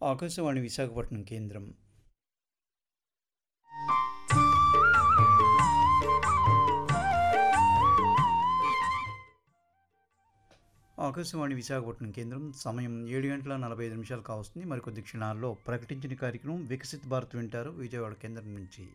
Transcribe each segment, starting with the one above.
ఆకాశవాణి విశాఖపట్నం కేంద్రం ఆకాశవాణి విశాఖపట్నం కేంద్రం సమయం ఏడు గంటల నలభై ఐదు నిమిషాలు కావస్తుంది మరికొద్ది క్షణాల్లో ప్రకటించిన కార్యక్రమం వికసిత్ భారత్ వింటారు విజయవాడ కేంద్రం నుంచి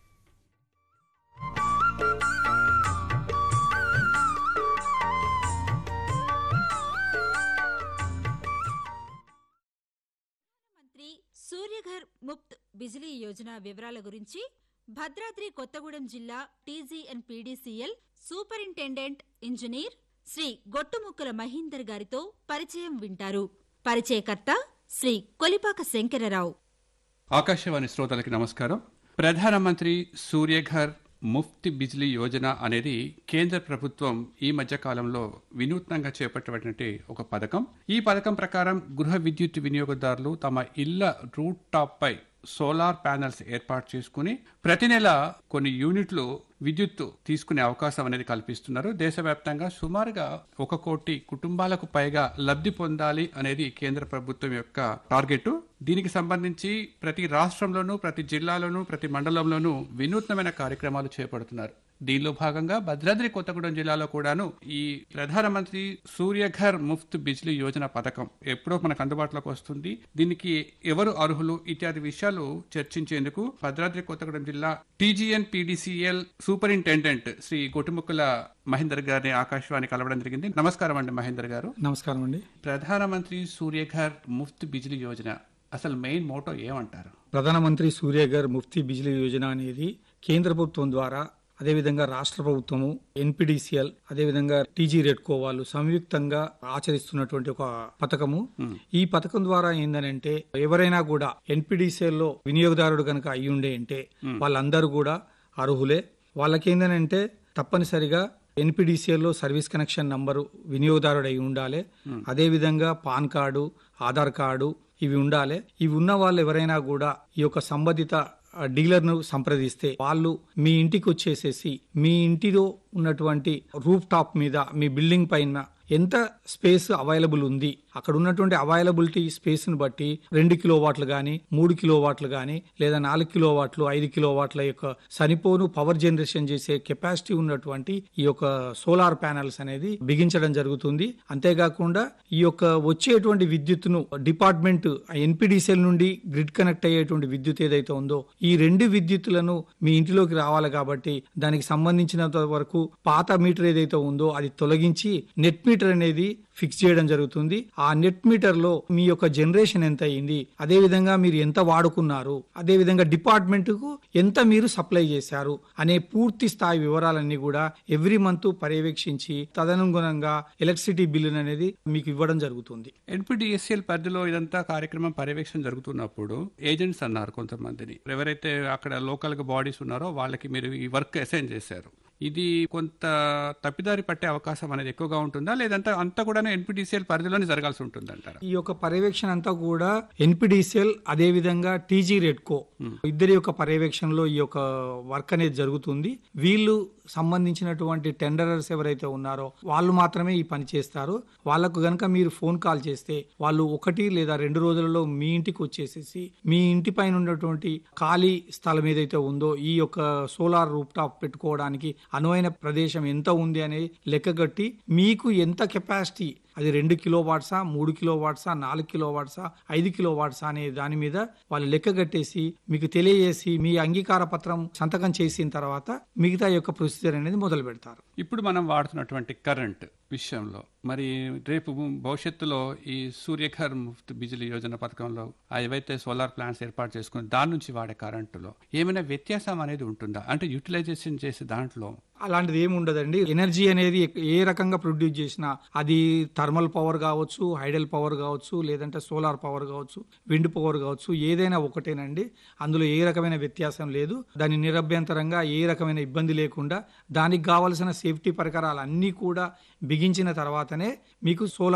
మంత్రి సూర్యఘర్ ముఫ్త్ బిజిలీ యోజన వివరాల గురించి భద్రాద్రి కొత్తగూడెం జిల్లా TGN PDCL superintendent engineer Sri Gottumukkala Mahinder గారితో పరిచయం వింటారు పరిచయకర్త శ్రీ కొలిపాక శంకరరావు ఆకాశవాణి శ్రోతలకి నమస్కారం ప్రధానమంత్రి సూర్యఘర్ ముఫ్తి బిజ్లీ యోజన అనేది కేంద్ర ప్రభుత్వం ఈ మధ్య కాలంలో వినూత్నంగా చేపట్టినటువంటి ఒక పథకం ఈ పథకం ప్రకారం గృహ విద్యుత్ వినియోగదారులు తమ ఇళ్ల రూట్ టాప్ పై సోలార్ ప్యానెల్స్ ఏర్పాటు చేసుకుని ప్రతి నెల కొన్ని యూనిట్లు విద్యుత్ తీసుకునే అవకాశం అనేది కల్పిస్తున్నారు దేశవ్యాప్తంగా సుమారుగా ఒక కోటి కుటుంబాలకు పైగా లబ్ధి పొందాలి అనేది కేంద్ర ప్రభుత్వం యొక్క టార్గెట్ దీనికి సంబంధించి ప్రతి రాష్ట్రంలోనూ ప్రతి జిల్లాలోనూ ప్రతి మండలంలోనూ వినూత్నమైన కార్యక్రమాలు చేపడుతున్నారు దీనిలో భాగంగా భద్రాద్రి కొత్తగూడెం జిల్లాలో కూడాను ఈ ప్రధానమంత్రి సూర్యఘర్ ముఫ్త్ బిజ్లీ యోజన పథకం ఎప్పుడో మనకు అందుబాటులోకి వస్తుంది దీనికి ఎవరు అర్హులు ఇత్యాది విషయాలు చర్చించేందుకు భద్రాద్రి కొత్తగూడెం జిల్లా TGN PDCL superintendent Sri Gottumukkala Mahender గారిని ఆకాశవాణి కలవడం జరిగింది నమస్కారం అండి మహేందర్ గారు నమస్కారం అండి ప్రధానమంత్రి సూర్యఘర్ ముఫ్త్ బిజ్లీ యోజన అసలు మెయిన్ మోటో ఏమంటారు ప్రధానమంత్రి సూర్యగర్ ముఫ్తీ బిజిలీ యోజన అనేది కేంద్ర ప్రభుత్వం ద్వారా అదేవిధంగా రాష్ట్ర ప్రభుత్వము ఎన్పిడిసిఎల్ అదేవిధంగా టీజీ రెడ్కో వాళ్ళు సంయుక్తంగా ఆచరిస్తున్నటువంటి ఒక పథకము ఈ పథకం ద్వారా ఏందనంటే ఎవరైనా కూడా ఎన్పిడిసిఎల్ లో వినియోగదారుడు కనుక అయి ఉండే అంటే వాళ్ళందరూ కూడా అర్హులే వాళ్ళకి ఏందనంటే తప్పనిసరిగా ఎన్పిడిసిఎల్ లో సర్వీస్ కనెక్షన్ నంబరు వినియోగదారుడు అయి ఉండాలి అదేవిధంగా పాన్ కార్డు ఆధార్ కార్డు ఇవి ఉండాలి ఇవి ఉన్న వాళ్ళు ఎవరైనా కూడా ఈ యొక్క సంబంధిత డీలర్ ను సంప్రదిస్తే వాళ్ళు మీ ఇంటికి వచ్చేసేసి మీ ఇంటిలో ఉన్నటువంటి రూఫ్ టాప్ మీద మీ బిల్డింగ్ పైన ఎంత స్పేస్ అవైలబుల్ ఉంది అక్కడ ఉన్నటువంటి అవైలబిలిటీ స్పేస్ ని బట్టి రెండు కిలో వాట్లు గాని మూడు కిలో వాట్లు గాని లేదా నాలుగు కిలో వాట్లు ఐదు కిలో వాట్ల యొక్క సనిపోను పవర్ జనరేషన్ చేసే కెపాసిటీ ఉన్నటువంటి ఈ యొక్క సోలార్ ప్యానల్స్ అనేది బిగించడం జరుగుతుంది అంతేకాకుండా ఈ యొక్క వచ్చేటువంటి విద్యుత్తును డిపార్ట్మెంట్ ఎన్పిడిసిఎల్ నుండి గ్రిడ్ కనెక్ట్ అయ్యేటువంటి విద్యుత్ ఏదైతే ఉందో ఈ రెండు విద్యుత్తులను మీ ఇంటిలోకి రావాలి కాబట్టి దానికి సంబంధించినంత వరకు పాత మీటర్ ఏదైతే ఉందో అది తొలగించి నెట్ మీటర్ అనేది ఫిక్స్ చేయడం జరుగుతుంది ఆ నెట్ మీటర్ లో మీ యొక్క జనరేషన్ ఎంత అయింది అదే విధంగా మీరు ఎంత వాడుకున్నారు అదే విధంగా డిపార్ట్మెంట్ కు ఎంత మీరు సప్లై చేశారు అనే పూర్తి స్థాయి వివరాలన్నీ కూడా ఎవ్రీ మంత్ పర్యవేక్షించి తదనుగుణంగా ఎలక్ట్రిసిటీ బిల్లు అనేది మీకు ఇవ్వడం జరుగుతుంది ఎన్పిడిఎస్ఎల్ పరిధిలో ఇదంతా కార్యక్రమం పర్యవేక్షణ జరుగుతున్నప్పుడు ఏజెంట్స్ అన్నారు కొంతమందిని ఎవరైతే అక్కడ లోకల్ గా బాడీస్ ఉన్నారో వాళ్ళకి మీరు ఈ వర్క్ అసైన్ చేశారు ఇది కొంత తప్పిదారి పట్టే అవకాశం అనేది ఎక్కువగా ఉంటుందా లేదంటే అంతా కూడా ఎన్పిడిసిఎల్ పరిధిలోనే జరగాల్సి ఉంటుందంటారా ఈ యొక్క పర్యవేక్షణ అంతా కూడా ఎన్పిడిసిఎల్ అదే విధంగా టీజీ రెడ్కో ఇద్దరి యొక్క పర్యవేక్షణలో ఈ యొక్క వర్క్ అనేది జరుగుతుంది వీళ్ళు సంబంధించినటువంటి టెండరర్స్ ఎవరైతే ఉన్నారో వాళ్ళు మాత్రమే ఈ పని చేస్తారు వాళ్ళకు గనక మీరు ఫోన్ కాల్ చేస్తే వాళ్ళు ఒకటి లేదా రెండు రోజులలో మీ ఇంటికి వచ్చేసేసి మీ ఇంటి పైన ఉన్నటువంటి ఖాళీ స్థలం ఏదైతే ఉందో ఈ యొక్క సోలార్ రూప్ టాప్ పెట్టుకోవడానికి అనువైన ప్రదేశం ఎంత ఉంది అనేది లెక్కగట్టి మీకు ఎంత కెపాసిటీ అది రెండు కిలో వాట్సా మూడు కిలో వాట్సా నాలుగు కిలో వాట్సా ఐదు కిలో వాట్సా అనే దాని మీద వాళ్ళు లెక్క కట్టేసి మీకు తెలియజేసి మీ అంగీకార పత్రం సంతకం చేసిన తర్వాత మిగతా యొక్క ప్రొసీజర్ అనేది మొదలు పెడతారు ఇప్పుడు మనం వాడుతున్నటువంటి కరెంట్ విషయంలో మరి రేపు భవిష్యత్తులో ఈ సూర్యఘర్ ముఫ్త్ బిజిలీ యోజన పథకంలో ఆ ఏవైతే సోలార్ ప్లాంట్స్ ఏర్పాటు చేసుకుని దాని నుంచి వాడే కరెంటులో ఏమైనా వ్యత్యాసం అనేది ఉంటుందా అంటే యూటిలైజేషన్ చేసే దాంట్లో అలాంటిది ఏమి ఉండదండి ఎనర్జీ అనేది ఏ రకంగా ప్రొడ్యూస్ చేసినా అది థర్మల్ పవర్ కావచ్చు హైడల్ పవర్ కావచ్చు లేదంటే సోలార్ పవర్ కావచ్చు విండ్ పవర్ కావచ్చు ఏదైనా ఒకటేనండి అందులో ఏ రకమైన వ్యత్యాసం లేదు దాని నిరభ్యంతరంగా ఏ రకమైన ఇబ్బంది లేకుండా దానికి కావలసిన సేఫ్టీ పరికరాలు అన్నీ కూడా బిగించిన తర్వాతనే మీకు సోలార్